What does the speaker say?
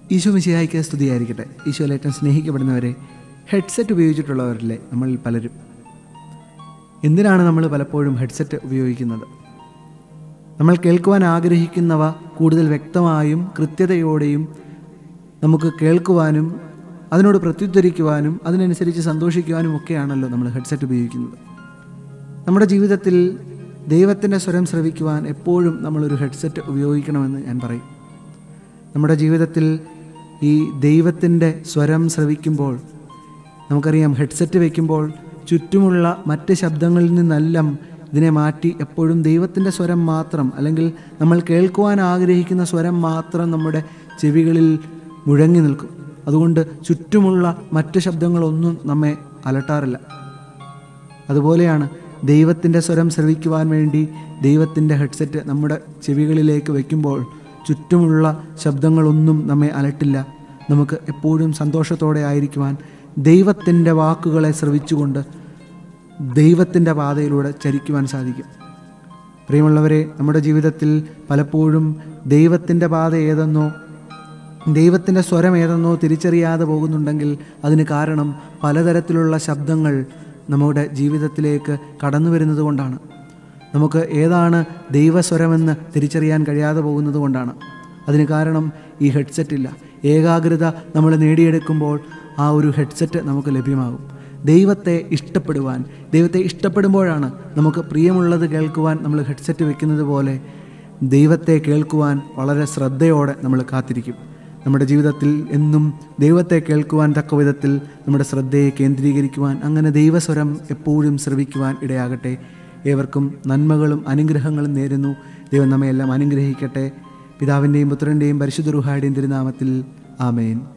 ഈശോ മിശിഹായിക്ക് സ്തുതിയായിരിക്കട്ടെ ഈശോ ലേറ്റം സ്നേഹിക്കപ്പെടുന്നവരെ ഹെഡ്സെറ്റ് ഉപയോഗിച്ചിട്ടുള്ളവരില്ലേ നമ്മളിൽ പലരും എന്തിനാണ് നമ്മൾ പലപ്പോഴും ഹെഡ്സെറ്റ് ഉപയോഗിക്കുന്നത് നമ്മൾ കേൾക്കുവാൻ ആഗ്രഹിക്കുന്നവ കൂടുതൽ വ്യക്തമായും കൃത്യതയോടെയും നമുക്ക് കേൾക്കുവാനും അതിനോട് പ്രത്യുദ്ധരിക്കുവാനും അതിനനുസരിച്ച് സന്തോഷിക്കുവാനും ഒക്കെയാണല്ലോ നമ്മൾ ഹെഡ്സെറ്റ് ഉപയോഗിക്കുന്നത് നമ്മുടെ ജീവിതത്തിൽ ദൈവത്തിൻ്റെ സ്വരം ശ്രവിക്കുവാൻ എപ്പോഴും നമ്മളൊരു ഹെഡ്സെറ്റ് ഉപയോഗിക്കണമെന്ന് ഞാൻ പറയും നമ്മുടെ ജീവിതത്തിൽ ഈ ദൈവത്തിൻ്റെ സ്വരം ശ്രവിക്കുമ്പോൾ നമുക്കറിയാം ഹെഡ്സെറ്റ് വയ്ക്കുമ്പോൾ ചുറ്റുമുള്ള മറ്റ് ശബ്ദങ്ങളിൽ നിന്നെല്ലാം ഇതിനെ മാറ്റി എപ്പോഴും ദൈവത്തിൻ്റെ സ്വരം മാത്രം അല്ലെങ്കിൽ നമ്മൾ കേൾക്കുവാൻ ആഗ്രഹിക്കുന്ന സ്വരം മാത്രം നമ്മുടെ ചെവികളിൽ മുഴങ്ങി നിൽക്കും അതുകൊണ്ട് ചുറ്റുമുള്ള മറ്റ് ശബ്ദങ്ങളൊന്നും നമ്മെ അലട്ടാറില്ല അതുപോലെയാണ് ദൈവത്തിൻ്റെ സ്വരം ശ്രവിക്കുവാൻ വേണ്ടി ദൈവത്തിൻ്റെ ഹെഡ്സെറ്റ് നമ്മുടെ ചെവികളിലേക്ക് വയ്ക്കുമ്പോൾ ചുറ്റുമുള്ള ശബ്ദങ്ങളൊന്നും നമ്മെ അലട്ടില്ല നമുക്ക് എപ്പോഴും സന്തോഷത്തോടെ ആയിരിക്കുവാൻ ദൈവത്തിൻ്റെ വാക്കുകളെ ശ്രവിച്ചുകൊണ്ട് ദൈവത്തിൻ്റെ പാതയിലൂടെ ചരിക്കുവാൻ സാധിക്കും പ്രിയമുള്ളവരെ നമ്മുടെ ജീവിതത്തിൽ പലപ്പോഴും ദൈവത്തിൻ്റെ പാത ഏതെന്നോ ദൈവത്തിൻ്റെ സ്വരം ഏതെന്നോ തിരിച്ചറിയാതെ പോകുന്നുണ്ടെങ്കിൽ അതിന് കാരണം പലതരത്തിലുള്ള ശബ്ദങ്ങൾ നമ്മുടെ ജീവിതത്തിലേക്ക് കടന്നു വരുന്നത് കൊണ്ടാണ് നമുക്ക് ഏതാണ് ദൈവസ്വരമെന്ന് തിരിച്ചറിയാൻ കഴിയാതെ പോകുന്നത് കൊണ്ടാണ് അതിന് കാരണം ഈ ഹെഡ്സെറ്റ് ഇല്ല ഏകാഗ്രത നമ്മൾ നേടിയെടുക്കുമ്പോൾ ആ ഒരു ഹെഡ്സെറ്റ് നമുക്ക് ലഭ്യമാകും ദൈവത്തെ ഇഷ്ടപ്പെടുവാൻ ദൈവത്തെ ഇഷ്ടപ്പെടുമ്പോഴാണ് നമുക്ക് പ്രിയമുള്ളത് കേൾക്കുവാൻ നമ്മൾ ഹെഡ്സെറ്റ് വെക്കുന്നത് പോലെ ദൈവത്തെ കേൾക്കുവാൻ വളരെ ശ്രദ്ധയോടെ നമ്മൾ കാത്തിരിക്കും നമ്മുടെ ജീവിതത്തിൽ എന്നും ദൈവത്തെ കേൾക്കുവാൻ തക്ക വിധത്തിൽ നമ്മുടെ ശ്രദ്ധയെ കേന്ദ്രീകരിക്കുവാൻ അങ്ങനെ ദൈവസ്വരം എപ്പോഴും ശ്രവിക്കുവാൻ ഇടയാകട്ടെ ഏവർക്കും നന്മകളും അനുഗ്രഹങ്ങളും നേരുന്നു ദൈവം നമ്മയെല്ലാം അനുഗ്രഹിക്കട്ടെ പിതാവിൻ്റെയും പുത്രൻ്റെയും പരിശുദ്ധ റുഹായുടെയും തിരുനാമത്തിൽ ആമേൻ